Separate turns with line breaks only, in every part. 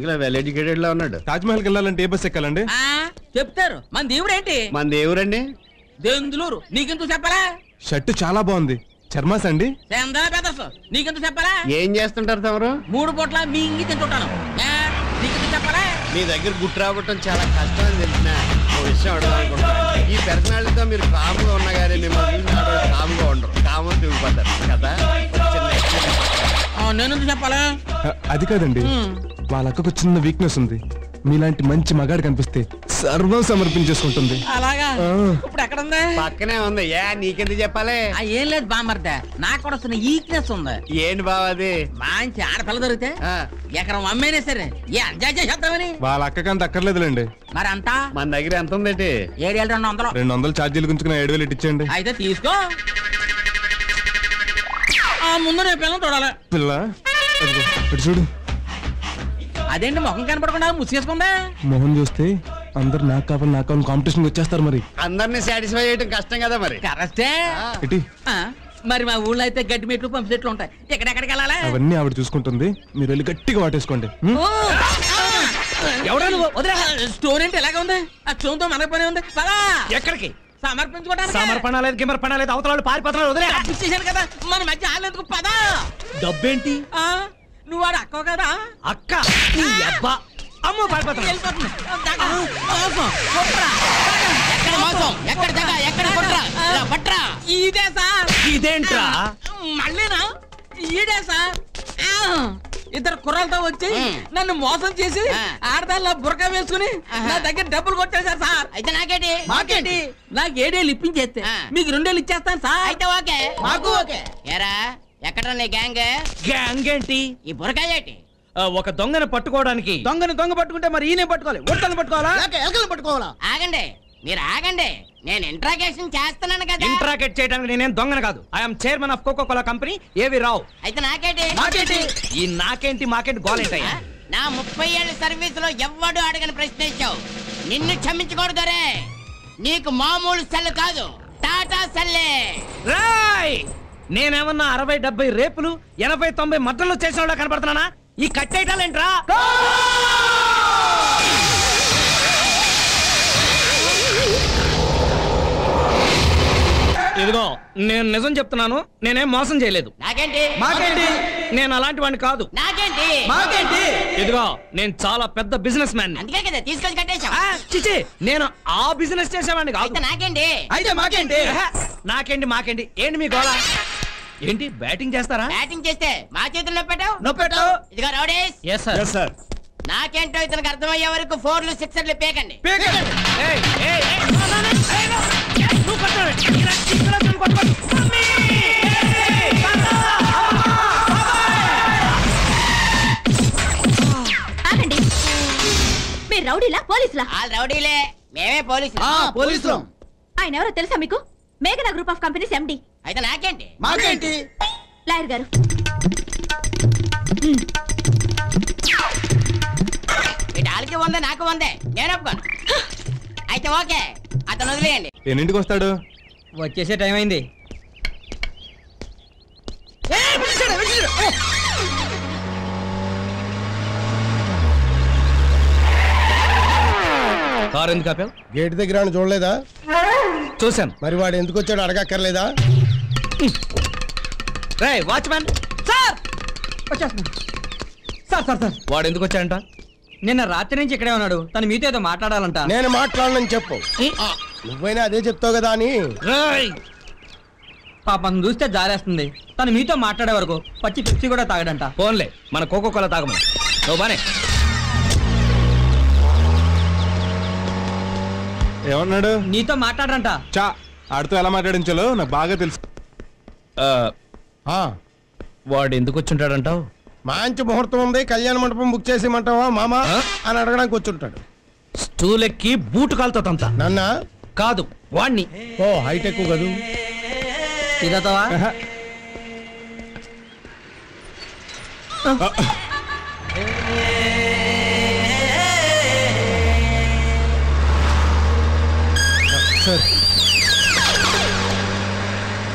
బ్యాంకులో well educated లా ఉన్నాడు
తాజ్ మహల్కి వెళ్ళాలంటే ఏ బస్ ఎక్కాలండి
ఆ చెప్తారు మన దేవుడు ఏంటి
మన దేవురండి
దెందులూరు నీకెందుకు చెప్పాలా
షర్ట్ చాలా బాగుంది చర్మాస్ అండి
చందా పెదర్స్ నీకెందుకు చెప్పాలా
ఏం చేస్తుంటారు తమరు
మూడు పూట్ల మీ ఇంగి తింటుంటాను ఏ, నీకెందుకు చెప్పాలా
మీ దగ్గర గుట్టు రావటం చాలా కష్టం అని తెలిసిన ఓ విషయం అడగాలనుకుంటున్నాను ఈ పర్సనాలిటీతో మీరు కామ్గా ఉన్నా కానీ మిమ్మల్ని చూసి ఆడవాళ్ళు కామ్గా ఉండరు కామం తిరిగిపోతారు కదా చిన్న experience.
ఆ, నేనెందుకు చెప్పాలా
అ- అది కాదండి వాళ్ళ అక్కకు చిన్న వీక్నెస్ ఉంది మీలాంటి మంచి మగాడు కనిపిస్తే సర్వం సమర్పించేసుకుంటుంది
అలాగా
ఆ.
ఇప్పుడు ఎక్కడ ఉంది
పక్కనే ఉంది ఏ నీకెందుకు చెప్పాలి
ఆ, ఏం లేదు బామర్ద నాకు కూడా వస్తున్న ఈక్నెస్ ఉంది
ఏంటి బావ అది
మంచి ఆడపిల్ల దొరికితే
ఆ,
ఎకరం అమ్మేనే సరే ఏ ఎంజాయ్ చేసేద్దామని
వాళ్ళ అక్కకి అంత అక్కర్లేదులేండి
మరి అంతా
మన దగ్గర ఎంత ఉందేటి
ఏడు రెండు వందలు
రెండు వందలు ఛార్జీలు గుంచుకుని ఏడు వేలు ఇచ్చేయండి
అయితే తీసుకో ఆ ముందు రేపు పిల్లలు చూడాలి
పిల్ల అదిగో, ఇటు చూడు
అదేంటి ముఖం కనపడకుండా ముసుగేసుకుందా
మొహం చూస్తే అందరు నాకు కావాలి నాకు కావాలి కాంపిటీషన్ వచ్చేస్తారు మరి
అందరినీ సాటిస్ఫై చేయడం కష్టం కదా మరి
కరెక్టే
ఆ,
ఇటీ
ఆ, మరి మా ఊళ్ళో అయితే గడ్డి మెట్లు పంపు చెట్లు ఉంటాయి ఎక్కడెక్కడికి వెళ్ళాలి
అవన్నీ ఆవిడ చూసుకుంటుంది మీరు వెళ్ళి గట్టిగా వాటేసుకోండి హ్మ్?
ఎవడా నువ్వు వదిలే స్టోన్ ఏంటి ఎలాగ ఉంది ఆ స్టోన్ తో మనకు పని ఉంది పదా
ఎక్కడికి
సమర్పించుకోవడానికి
సమర్పణ లేదు గిమర్పణ లేదు అవతల వాళ్ళు పారిపోతున్నారు వదిలే
ఇచ్చేసాను కదా మన మధ్య ఆలేందుకు పదా
డబ్బేంటి
ఆ, నువ్వు వాడు అక్కవు కదా
అక్క నీ అబ్బా అమ్మో పారిపోతున్నా
వెళ్ళిపోతుంది దగ, మోసం, కుట్ర, దగ.
ఎక్కడ మోసం ఎక్కడ దగ ఎక్కడ కుట్ర ఇలా పట్రా
ఇదే సార్
ఇదేంట్రా
మళ్ళీనా ఈడే సార్ ఆ, ఇద్దరు కుర్రలతో వచ్చి
మ్.
నన్ను మోసం చేసి
ఆ.
ఆడదాళ్ళ బురక వేసుకుని
ఆహా.
నా దగ్గర డబ్బులు కొట్టేశారు సార్
అయితే నాకేటి
మాకేంటి నాకు ఏడేళ్ళు ఇప్పించేస్తే
ఆ.
మీకు రెండేళ్ళు ఇచ్చేస్తాను సార్
అయితే ఓకే
మాకు ఓకే.
ఎరా ఎక్కడ నీ గ్యాంగ్
గ్యాంగ్ ఏంటి
ఈ బురకాయ ఏంటి
ఆ, ఒక దొంగను పట్టుకోవడానికి
దొంగని దొంగ పట్టుకుంటే మరి ఈయనే పట్టుకోవాలి ఒట్టని పట్టుకోవాలా
ఆగండి మీరు ఆగండి నేను ఇంట్రాగేషన్ చేస్తున్నాను కదా
ఇంట్రాకెట్ చేయడానికి నేనేం దొంగను కాదు I'm chairman of Coca Cola company ఏవి రావు
అయితే నాకేటి
మాకేంటి
ఈ నాకేంటి మాకేంటి గోలేంటయ్యా
నా ముప్పై ఏళ్ళ సర్వీస్ లో ఎవ్వడు అడగని ప్రశ్నించావు నిన్ను క్షమించకూడదు రే నీకు మామూలు సెల్ కాదు టాటా సెల్లే
రాయ్ నేనేమన్నా అరవై డెబ్బై రేపులు ఎనభై తొంభై మద్దలు చేసిన వాళ్ళ కనపడుతున్నానా ఈ కట్టేయటాలేంట్రా ఇదిగో నేను నిజం చెప్తున్నాను నేనేం మోసం చేయలేదు
నాకేంటి
మాకేంటి నేను అలాంటి వాడిని కాదు
నాకేంటి
మాకేంటి ఇదిగో నేను చాలా పెద్ద బిజినెస్ మ్యాన్
అందుకే కదా తీసుకొచ్చి కట్టేశావు
చిచి నేను ఆ బిజినెస్ చేసేవాడిని కాదు
అయితే నాకేంటి
అయితే మాకేంటి నాకేంటి మాకేంటి ఏంటి మీ గోళ ఏంటి బ్యాటింగ్ చేస్తారా
బ్యాటింగ్ చేస్తే మా చేతుల్లో పెట్టావు
నొప్పెట్టు
ఇదిగో రౌడీస్
ఎస్ సార్
సార్
నాకేంటో ఇతనికి అర్థమయ్యే వరకు ఫోర్లు సిక్సర్లు పేకండి
ఆగండి మీరు రౌడీలా పోలీసులా
ఆ రౌడీలే మేమే పోలీసులు
పోలీసులు
ఆయన ఎవరో తెలుసా మీకు మేఘనా గ్రూప్ ఆఫ్ కంపెనీస్ ఎండి
అయితే నాకేంటి
మాకేంటి
లాయర్ గారు
వీటి వాళ్ళకి ఉందే నాకు ఉందే నేను ఒప్పుకోను అయితే ఓకే అతను వదిలేయండి
ఎన్నింటికి వస్తాడు
వచ్చేసే టైం అయింది
కారు ఎందుకు ఆపావు
గేట్ దగ్గర ఏమైనా చూడలేదా
చూశాను
మరి వాడు ఎందుకు వచ్చాడు అడగక్కర్లేదా
రే వాచ్మ్యాన్
సార్ వచ్చేస్తున్నా సార్ సార్ సార్
వాడు ఎందుకు వచ్చాడంట
నిన్న రాత్రి నుంచి ఇక్కడే ఉన్నాడు తను మీతో ఏదో మాట్లాడాలంట
నేను మాట్లాడనని చెప్పు నువ్వైనా అదే చెప్తావు కదా అని
రేయ్
పాపం చూస్తే జారేస్తుంది తను మీతో మాట్లాడే వరకు పచ్చి పిచ్చి కూడా తాగడంట
ఫోన్లే మన కోకో కోలా తాగమని నువ్వు బానే
ఏమన్నాడు
నీతో మాట్లాడరంట
చా ఆడితో ఎలా మాట్లాడించాలో నాకు బాగా తెలుసు
ఆ,
ఆ,
వాడు ఎందుకు వచ్చుంటాడంటావు
మంచి ముహూర్తం ఉంది కళ్యాణ మండపం బుక్ చేసేయమంటావా మామా
ఆ?
అని అడగడానికి వచ్చుంటాడు
స్టూల్ ఎక్కి బూటు కాలుతో తంత
నన్న
కాదు వాణ్ణి
ఓ హైట్ ఎక్కువ కదూ
ఇదతవా
సార్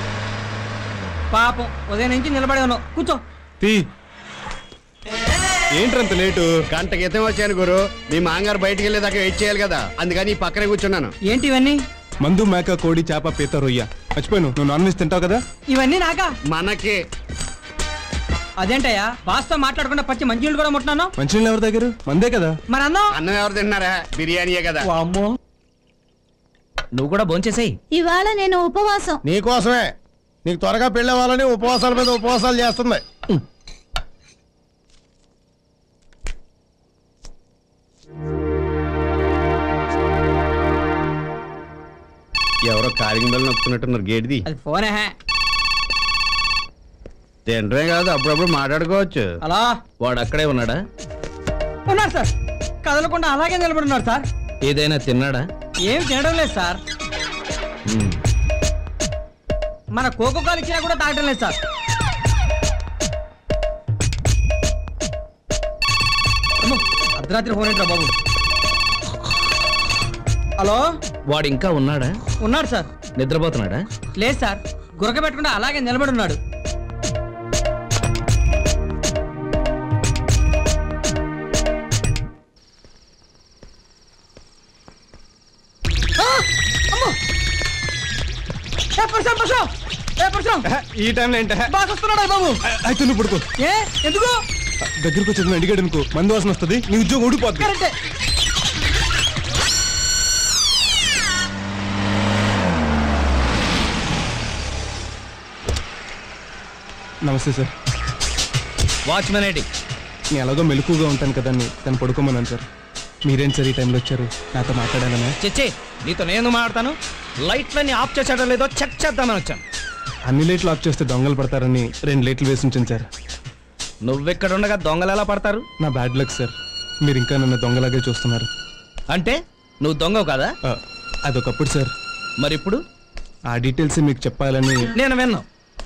పాపం ఉదయం నుంచి నిలబడి ఉన్నావు కూర్చో
తీ ఏంట్రంత లేటు
గంట క్రితం వచ్చాను గురు మీ మాంగారు బయటికి వెళ్ళేదాకా వెయిట్ చేయాలి కదా అందుకని ఈ పక్కనే కూర్చున్నాను
ఏంటి ఇవన్నీ
మందు మేక కోడి చేప పీత రొయ్య మర్చిపోయాను నువ్వు నాన్ వెజ్ తింటావు కదా
ఇవన్నీ నాకా
మనకి
అదేంటయ్యా బాస్తో మాట్లాడకుండా పచ్చి మంచినీళ్ళు కూడా ముట్టినాను
మంచినీళ్ళు ఎవరి దగ్గర మందే కదా
మరి అన్నం
అన్నం ఎవరు తింటున్నారా బిర్యానీయే కదా
అమ్మో
నువ్వు కూడా భోంచేసేయ్
ఇవాళ నేను ఉపవాసం
నీకోసమే నీకు త్వరగా పెళ్ళి అవ్వాలని ఉపవాసాల మీద ఉపవాసాలు చేస్తుంది
ఎవరో కాలింగ్ బెల్ నొక్కుతున్నట్టున్నారు గేట్ది
అది ఫోనే హే.
తినడమే కాదు అప్పుడప్పుడు మాట్లాడుకోవచ్చు
అలా
వాడు అక్కడే ఉన్నాడా
ఉన్నారు సార్ కదలకుండా అలాగే నిలబడున్నారు సార్
ఏదైనా తిన్నాడా
ఏం తినడం లేదు సార్ మన కోకో కాలు ఇచ్చినా కూడా తాగడం లేదు సార్ అమ్మో, అర్ధరాత్రి ఫోన్ ఏంట్రా బాబు హలో
వాడు ఇంకా ఉన్నాడా
ఉన్నాడు సార్
నిద్రపోతున్నాడా
లేదు సార్ గురక పెట్టకుండా అలాగే నిలబడి ఉన్నాడు ఆ! అమ్మో! ఏ, పరశురాం, పరశురాం! ఏ, పరశురాం!
ఈ టైంలో ఏంట
బాస్ వస్తున్నాడా బాబు
అయితే నువ్వు పడుకో
ఏ ఎందుకు
దగ్గరికి వచ్చి అడిగాడు అనుకో మందు వాసన వస్తుంది నీ ఉద్యోగం ఊడిపోద్ది
కరెక్టే
నమస్తే సార్
వాచ్మెన్ ఏంటి
నేను ఎలాగో మెలకుగా ఉంటాను కదా అని తను పడుకోమన్నాను సార్ మీరేం సార్ ఈ టైంలో వచ్చారు నాతో మాట్లాడాలనే
చెచ్చే నీతో నేను మాట్లాడతాను లైట్లన్నీ ఆఫ్ చేసాడో లేదో చెక్ చేద్దామని వచ్చాను
అన్ని లైట్లు ఆఫ్ చేస్తే దొంగలు పడతారని రెండు లైట్లు వేసి ఉంచాను సార్
నువ్వెక్కడ ఉండగా దొంగలు ఎలా పడతారు
నా బ్యాడ్ లక్ సార్ మీరు ఇంకా నన్ను దొంగలాగే చూస్తున్నారు
అంటే నువ్వు దొంగవు కదా
ఆ, అదొకప్పుడు సార్
మరి ఇప్పుడు
ఆ డీటెయిల్స్ మీకు చెప్పాలని
నేను విన్నా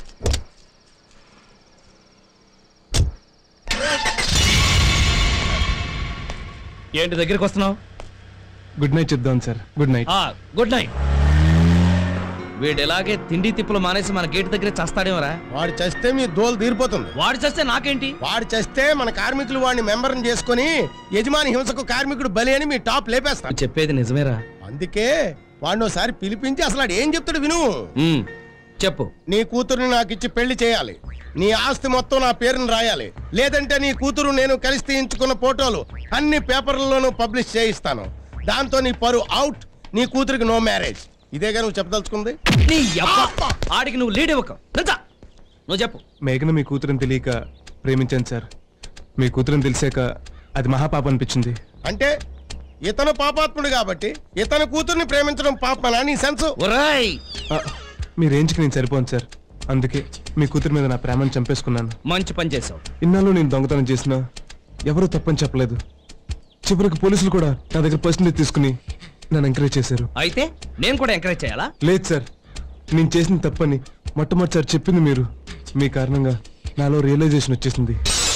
ఏంటి దగ్గరికి వస్తున్నావు
గుడ్ నైట్ చెప్దాం సార్ గుడ్ నైట్
ఆ గుడ్ నైట్ వీడు ఎలాగే తిండి తిప్పులు మానేసి మన గేట్ దగ్గర చస్తాడేమరా
వాడు చస్తే మీ దోలు తీరిపోతుంది
వాడు చేస్తే నాకేంటి
వాడు చస్తే మన కార్మికులు వాడిని మెంబర్ని చేసుకొని యజమాని హింసకు కార్మికుడు బలి అని మీ టాప్ లేపేస్తాడు
నువ్వు చెప్పేది నిజమేరా
అందుకే వాడిని ఒకసారి పిలిపించి అసలు వాడు ఏం చెప్తాడు విను
ఉమ్, చెప్పు
నీ కూతురుని నాకు ఇచ్చి పెళ్లి చేయాలి నీ ఆస్తి మొత్తం నా పేరుని రాయాలి లేదంటే నీ కూతురు నేను కలిసి తీయించుకున్న ఫోటోలు అన్ని పేపర్లలోనూ పబ్లిష్ చేయిస్తాను దాంతో నీ పరు అవుట్ నీ కూతురికి నో మ్యారేజ్ ఇదేగా నువ్వు చెప్పదలుచుకుంది
నీ యబ్బ. ఆడికి నువ్వు లీడ్ ఇవ్వక తెలుసా నువ్వు చెప్పు
మేఘన మీ కూతురుని తెలియక ప్రేమించాను సార్ మీ కూతురుని తెలిసాక అది మహాపాప అనిపించింది
అంటే ఇతను పాపాత్ముడు కాబట్టి ఇతని కూతుర్ని ప్రేమించడం పాపమనా నీ సెన్స్
ఒరాయ్
ఆ, మీ రేంజ్కి నేను సరిపోను సార్ అందుకే మీ కూతురు మీద నా ప్రేమను చంపేసుకున్నాను
మంచి పని చేసావు
ఇన్నాళ్ళు నేను దొంగతనం చేసినా ఎవరూ తప్పని చెప్పలేదు చివరికి పోలీసులు కూడా నా దగ్గర పర్సంటేజ్ తీసుకుని నన్ను ఎంకరేజ్ చేశారు
అయితే నేను కూడా ఎంకరేజ్ చేయాలా
లేదు సార్ నేను చేసిన తప్పని మొట్టమొదటిసారి చెప్పింది మీరు మీ కారణంగా నాలో రియలైజేషన్ వచ్చేసింది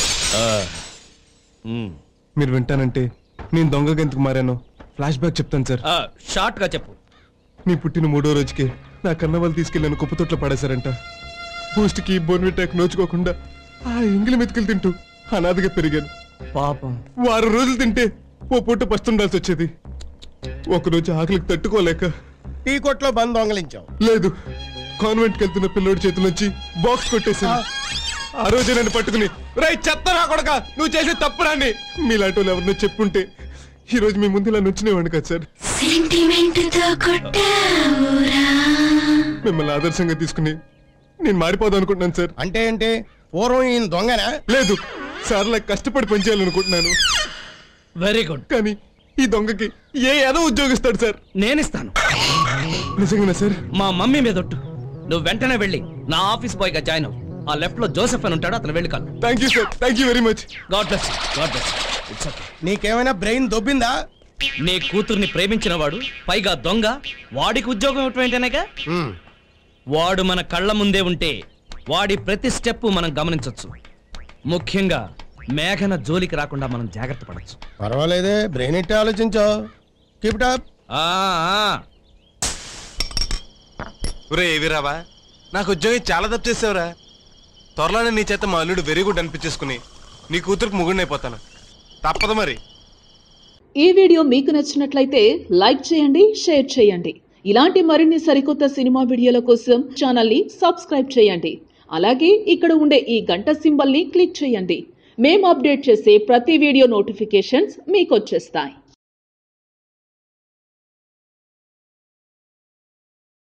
మీరు వింటానంటే నేను దొంగగా ఎందుకు మారానో ఫ్లాష్ బ్యాక్ చెప్తాను సార్
షార్ట్ గా చెప్పు
మీ పుట్టిన మూడో రోజుకి నా కన్న వాళ్ళు తీసుకెళ్ళి నన్ను కుప్పతొట్లో పడేశారంట బూస్ట్కి బోన్విటాక్ నోచుకోకుండా ఆ ఇంగిలి మెతుకులు తింటూ అనాథగా పెరిగాను
పాపం
వారం రోజులు తింటే ఓ పూట పస్తుండాల్సి వచ్చేది ఒకరోజు ఆకలికి తట్టుకోలేక
టీ కొట్లో బంద్ దొంగలించావు
లేదు కాన్వెంట్కి వెళ్తున్న పిల్లోడి చేతి నుంచి బాక్స్ కొట్టేశాను ఆ రోజు నన్ను పట్టుకుని రై చెత్త నా కొడక నువ్వు చేసే తప్పురాని మీలాంటి వాళ్ళు ఎవరినో చెప్పుంటే ఈ రోజు మీ ముందు ఇలా నుంచునేవాడిని కదా సార్
సెంటిమెంట్ తో కొట్టావురా
మిమ్మల్ని ఆదర్శంగా తీసుకుని నేను మారిపోదాం అనుకుంటున్నాను సార్
అంటే ఏంటి పూర్వం ఈయన దొంగనా
లేదు సార్ నాకు కష్టపడి పనిచేయాలనుకుంటున్నాను
వెరీ గుడ్
కానీ ఈ దొంగకి ఏ ఏదో ఉద్యోగిస్తాడు సార్
నేను ఇస్తాను
నిజంగానా సార్
మా మమ్మీ మీద ఒట్టు నువ్వు వెంటనే వెళ్ళి నా ఆఫీస్ బాయ్ గా జాయిన్ అవ్వు ఆ లెఫ్ట్ లో జోసెఫ్ అని ఉంటాడు అతను వెళ్ళి కాదు
thank you sir thank you very much
God bless God bless it's okay
నీకేమైనా బ్రెయిన్ దొబ్బిందా
నీ కూతుర్ని ప్రేమించిన వాడు పైగా దొంగ వాడికి ఉద్యోగం ఇవ్వటమేంటనేగా
హ్మ్.
వాడు మన కళ్ళ ముందే ఉంటే వాడి ప్రతి స్టెప్ మనం గమనించవచ్చు ముఖ్యంగా మేఘన జోలికి రాకుండా మనం జాగ్రత్త పడచ్చు
పర్వాలేదే బ్రెయిన్ ఎట్టి ఆలోచించావు కీప్ టాప్
ఆ ఆ.
ఒరే ఏవిరావా నాకు ఉద్యోగం చాలా తప్పు చేసావురా త్వరలోనే నీ చేత మా అల్లుడు వెరీ గుడ్ అనిపించేసుకుని నీ కూతురికి ముగుడినైపోతాను తప్పదు మరి
ఈ వీడియో మీకు నచ్చినట్లయితే లైక్ చేయండి షేర్ చేయండి ఇలాంటి మరిన్ని సరికొత్త సినిమా వీడియోల కోసం ఛానల్ని సబ్స్క్రైబ్ చేయండి అలాగే ఇక్కడ ఉండే ఈ గంట సింబల్ని క్లిక్ చేయండి మేము అప్డేట్ చేసే ప్రతి వీడియో నోటిఫికేషన్స్ మీకు వచ్చేస్తాయి